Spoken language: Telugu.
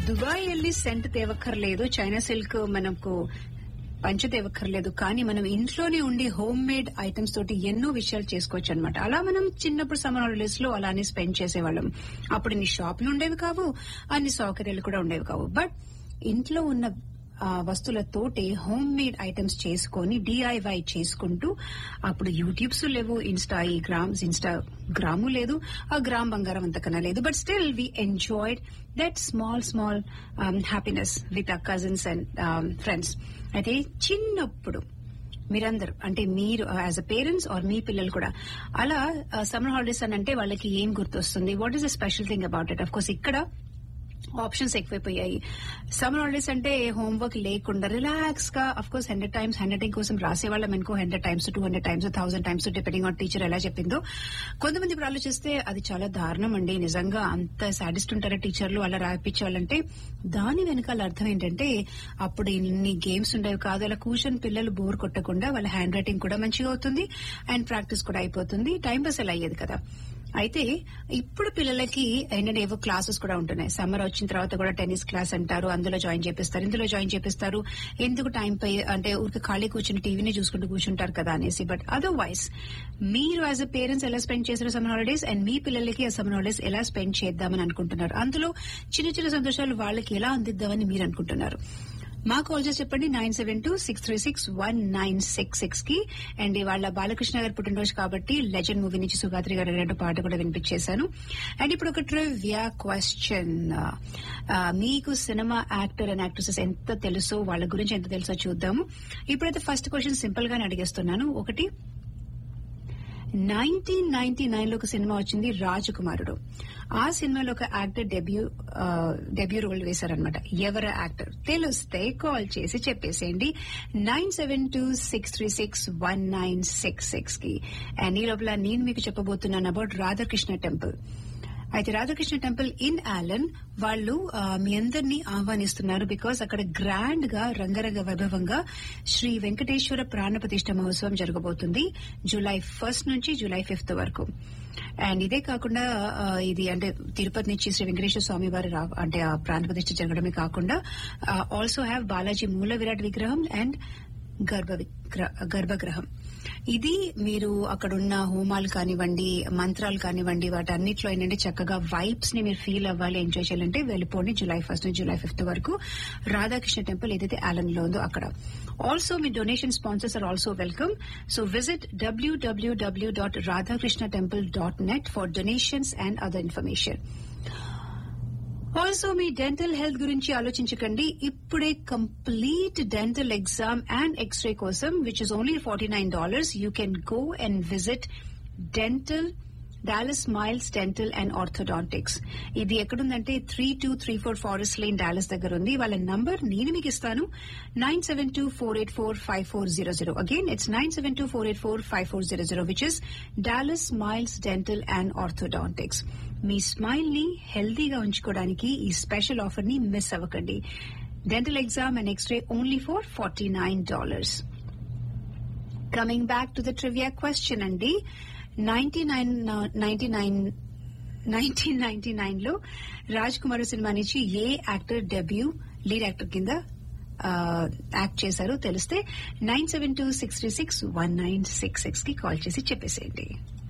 దుబాయ్ వెళ్ళి సెంట్ తేవక్కర్లేదు చైనా సిల్క్ మనకు పంచ తేవక్కర్లేదు కానీ మనం ఇంట్లోనే ఉండి హోమ్ మేడ్ ఐటమ్స్ తోటి ఎన్నో విషయాలు చేసుకోవచ్చు అనమాట అలా మనం చిన్నప్పుడు సమ్మర్ హాలిడేస్ లో అలానే స్పెండ్ చేసేవాళ్ళం అప్పుడు ఇన్ని షాపులు ఉండేవి కావు అన్ని సౌకర్యాలు కూడా ఉండేవి కావు బట్ ఇంట్లో ఉన్న ఆ వస్తువులతోటి హోమ్ మేడ్ ఐటమ్స్ చేసుకొని డిఐవై చేసుకుంటూ అప్పుడు యూట్యూబ్స్ లేవు ఇన్స్టా ఈ గ్రామ్స్ ఇన్స్టా గ్రాము లేదు ఆ గ్రామ్ బంగారం అంతకన్నా లేదు but still we enjoyed that small small happiness with a cousins and friends అయితే చిన్నప్పుడు మీరందరూ అంటే మీరు యాజ్ అ పేరెంట్స్ ఆర్ మీ పిల్లలు కూడా అలా సమ్మర్ హాలిడేస్ అని అంటే వాళ్ళకి ఏం గుర్తొస్తుంది what is the special thing about it of course ఇక్కడ ఆప్షన్స్ ఎక్కువైపోయాయి సమ్మర్ హాలిడేస్ అంటే హోంవర్క్ లేకుండా రిలాక్స్ గా of course hundred times handwriting కోసం రాసేవాళ్ళం అనుకో hundred times two hundred times thousand times depending on teacher ఎలా చెప్పిందో కొంతమంది ఇప్పుడు ఆలోచిస్తే అది చాలా దారుణం అండి నిజంగా అంత సాడిస్ట్ ఉంటారా టీచర్లు అలా రాయించాలంటే దాని వెనకాల అర్థం ఏంటంటే అప్పుడు ఇన్ని గేమ్స్ ఉండేవి కాదు అలా కూర్చొని పిల్లలు బోర్ కొట్టకుండా వాళ్ళ హ్యాండ్ రైటింగ్ కూడా మంచిగా అవుతుంది అండ్ ప్రాక్టీస్ కూడా అయిపోతుంది టైం పాస్ అలా అయ్యేది కదా అయితే ఇప్పుడు పిల్లలకి ఏంటంటే ఏవో క్లాసెస్ కూడా ఉంటున్నాయి సమ్మర్ వచ్చిన తర్వాత కూడా టెన్నిస్ క్లాస్ అంటారు అందులో జాయిన్ చేపిస్తారు ఇందులో జాయిన్ చేపిస్తారు ఎందుకు టైం పై అంటే ఊరికి ఖాళీ కూర్చుని టీవీని చూసుకుంటూ కూర్చుంటారు కదా అనేసి బట్ అదర్వైజ్ మీరు యాజ్ అ పేరెంట్స్ ఎలా స్పెండ్ చేశారు సమ్మర్ హాలిడేస్ అండ్ మీ పిల్లలకి ఆ సమ్మర్ హాలిడేస్ ఎలా స్పెండ్ చేద్దామని అనుకుంటున్నారు అందులో చిన్న చిన్న సంతోషాలు వాళ్ళకి ఎలా అందిద్దామని మీరు అనుకుంటున్నారు మా కాల్ చేసి చెప్పండి nine seven two six three six one nine six six కి అండ్ వాళ్ళ బాలకృష్ణ గారి పుట్టినరోజు కాబట్టి లెజెండ్ మూవీ నుంచి సుగాత్రి గారు రెండు పాట కూడా వినిపించేశాను అండ్ ఇప్పుడు ఒక ట్రివ్యా క్వశ్చన్ మీకు సినిమా యాక్టర్ అండ్ యాక్ట్రెసెస్ ఎంత తెలుసో వాళ్ళ గురించి ఎంత తెలుసో చూద్దాము ఇప్పుడైతే ఫస్ట్ క్వశ్చన్ సింపుల్ గానే అడిగేస్తున్నాను ఒకటి నైన్టీన్ నైన్టీ నైన్ లో ఒక సినిమా వచ్చింది రాజకుమారుడు ఆ సినిమాలో ఒక యాక్టర్ డెబ్యూ డెబ్యూ రోల్ వేశారనమాట ఎవరు యాక్టర్ తెలిస్తే కాల్ చేసి చెప్పేసేయండి nine seven two six three six one nine six six కి అండ్ ఈ లోపల నేను మీకు చెప్పబోతున్నాను అబౌట్ రాధాకృష్ణ టెంపుల్ అయితే రాధాకృష్ణ టెంపుల్ ఇన్ ఆలన్ వాళ్ళు మీ అందరినీ ఆహ్వానిస్తున్నారు బికాస్ అక్కడ గ్రాండ్ గా రంగరంగ వైభవంగా శ్రీ వెంకటేశ్వర ప్రాణ ప్రతిష్ట మహోత్సవం జరగబోతుంది జూలై ఫస్ట్ నుంచి జూలై ఫిఫ్త్ వరకు అండ్ ఇదే కాకుండా ఇది అంటే తిరుపతి నుంచి శ్రీ వెంకటేశ్వర స్వామి వారి అంటే ఆ ప్రాణ ప్రతిష్ట జరగడమే కాకుండా ఆల్సో హ్యావ్ బాలాజీ మూల విరాట్ విగ్రహం అండ్ గర్భగ్రహం ఇది మీరు అక్కడున్న హోమాలు కానివ్వండి మంత్రాలు కానివ్వండి వాటన్నిటిలో ఏంటంటే చక్కగా వైబ్స్ ని మీరు ఫీల్ అవ్వాలి ఎంజాయ్ చేయాలంటే వెళ్ళిపోండి జూలై ఫస్ట్ నుంచి జూలై ఫిఫ్త్ వరకు రాధాకృష్ణ టెంపుల్ ఏదైతే ఆలన్ లో ఉందో అక్కడ ఆల్సో మీ donation sponsors are also welcome so visit WWW dot Radhakrishna temple dot net for donations and other information also మీ డెంటల్ హెల్త్ గురించి ఆలోచించకండి ఇప్పుడే complete dental exam and x ray కోసం which is only forty nine dollars you can go and visit dental Dallas miles dental and orthodontics ఇది ఎక్కడుందంటే three two three four forest lane Dallas దగ్గర ఉంది వాళ్ళ నంబర్ నేను మీకు ఇస్తాను nine seven two four eight four five four zero zero again it's nine seven two four eight four five four zero zero which is Dallas miles dental and orthodontics మీ స్మైల్ ని హెల్దీగా ఉంచుకోవడానికి ఈ స్పెషల్ ఆఫర్ ని మిస్ అవ్వకండి dental exam and x ray only for forty nine dollars coming back to the trivia question అండి ninety nine ninety nine nineteen ninety nine లో రాజ్ కుమార్ సినిమా నుంచి ఏ యాక్టర్ డెబ్యూ లీడ్ యాక్టర్ కింద యాక్ట్ చేశారో తెలిస్తే nine seven two six three six one nine six six కి కాల్ చేసి చెప్పేసేయండి